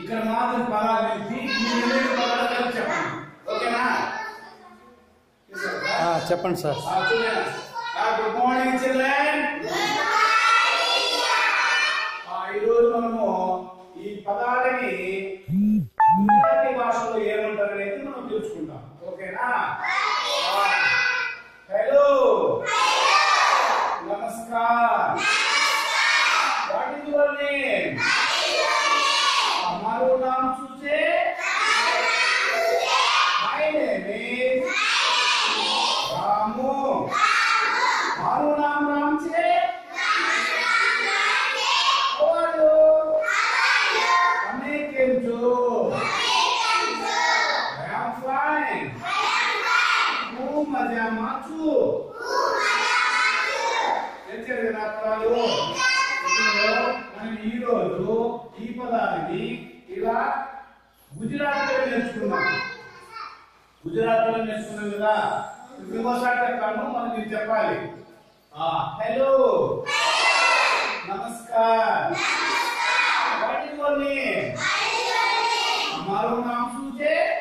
ఇక్కడ మాత్రం పదాలు నిలిపి ఈ ఎనిమిది పదాలు కలిపి చెప్పండి ఓకేనా ఆ, చెప్పండి సార్ గుడ్ మార్నింగ్ చిల్డ్రన్ ఈరోజు మనము ఈ పదాలని గుజరాతీ భాషలో ఏమంటారు అనేది మనం తెలుసుకుంటాం ఓకేనా హలో నమస్కార్ వాట్ ఇస్ యువర్ నేమ్ हमारो नाम सुचे माय नेम इज रामू મારું નામ રામ છે ઓલો તમે કેમ છો I am fine. હું મજામાં છું తెచ్చారు కదా పదాలు ఇప్పుడు మనం ఈ రోజు ఈ పదాలని ఇలా గుజరాత్ లో నేర్చుకున్నాం గుజరాత్ లో నేర్చుకున్నాం కదా ఇప్పుడు ఇంకోసారి చెప్తాను మనం మీరు చెప్పాలి హలో నమస్కార్ వాట్ ఇస్ యువర్ నేమ్ મારું નામ શું છે